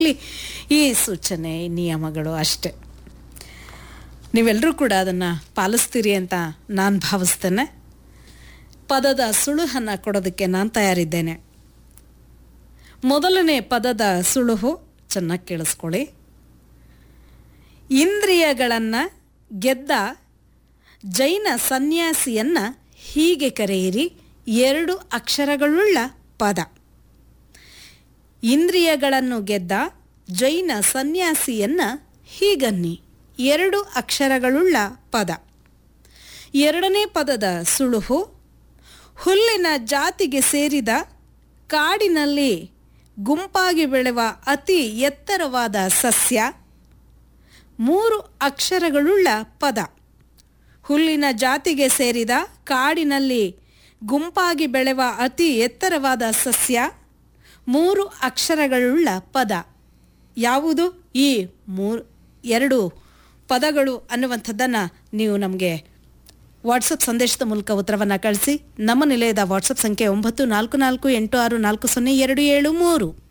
ಆಗಲಿ ಈ ಸೂಚನೆ ನಿಯಮಗಳು ಅಷ್ಟೆ ನೀವೆಲ್ಲರೂ ಕೂಡ ಅದನ್ನು ಪಾಲಿಸ್ತೀರಿ ಅಂತ ನಾನು ಭಾವಿಸ್ತೇನೆ ಪದದ ಸುಳುಹನ್ನು ಕೊಡೋದಕ್ಕೆ ನಾನು ತಯಾರಿದ್ದೇನೆ ಮೊದಲನೇ ಪದದ ಸುಳುಹು ಚೆನ್ನಾಗಿ ಕೇಳಿಸ್ಕೊಳ್ಳಿ ಇಂದ್ರಿಯಗಳನ್ನು ಗೆದ್ದ ಜೈನ ಸನ್ಯಾಸಿಯನ್ನ ಹೀಗೆ ಕರೆಯಿರಿ ಎರಡು ಅಕ್ಷರಗಳುಳ್ಳ ಪದ ಇಂದ್ರಿಯಗಳನ್ನು ಗೆದ್ದ ಜೈನ ಸನ್ಯಾಸಿಯನ್ನ ಹೀಗನ್ನಿ ಎರಡು ಅಕ್ಷರಗಳುಳ್ಳ ಪದ ಎರಡನೇ ಪದದ ಸುಳುಹು ಹುಲ್ಲಿನ ಜಾತಿಗೆ ಸೇರಿದ ಕಾಡಿನಲ್ಲಿ ಗುಂಪಾಗಿ ಬೆಳೆವ ಅತಿ ಎತ್ತರವಾದ ಸಸ್ಯ ಮೂರು ಅಕ್ಷರಗಳುಳ್ಳ ಪದ ಹುಲ್ಲಿನ ಜಾತಿಗೆ ಸೇರಿದ ಕಾಡಿನಲ್ಲಿ ಗುಂಪಾಗಿ ಬೆಳೆವ ಅತಿ ಎತ್ತರವಾದ ಸಸ್ಯ ಮೂರು ಅಕ್ಷರಗಳುಳ್ಳ ಪದ ಯಾವುದು ಈ ಮೂರು ಎರಡು ಪದಗಳು ಅನ್ನುವಂಥದ್ದನ್ನು ನೀವು ನಮಗೆ ವಾಟ್ಸಪ್ ಸಂದೇಶದ ಮೂಲಕ ಉತ್ತರವನ್ನು ಕಳಿಸಿ ನಮ್ಮ ನಿಲಯದ ವಾಟ್ಸಪ್ ಸಂಖ್ಯೆ ಒಂಬತ್ತು ನಾಲ್ಕು ನಾಲ್ಕು ಎಂಟು ಆರು ನಾಲ್ಕು ಸೊನ್ನೆ ಎರಡು ಏಳು ಮೂರು